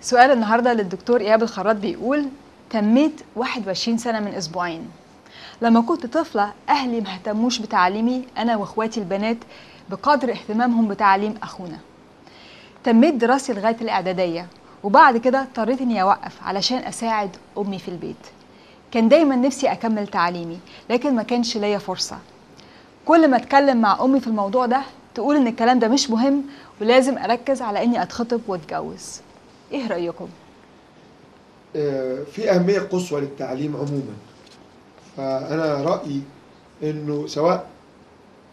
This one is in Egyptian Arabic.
سؤال النهارده للدكتور ايهاب الخراط بيقول تميت 21 سنه من اسبوعين لما كنت طفله اهلي ما اهتموش بتعليمي انا واخواتي البنات بقدر اهتمامهم بتعليم اخونا تميت دراستي لغايه الاعداديه وبعد كده اضطريت اني اوقف علشان اساعد امي في البيت كان دايما نفسي اكمل تعليمي لكن ما كانش ليا فرصه كل ما اتكلم مع امي في الموضوع ده تقول ان الكلام ده مش مهم ولازم اركز على اني اتخطب واتجوز ايه رايكم آه، في أهمية قصوى للتعليم عموما فأنا رأيي إنه سواء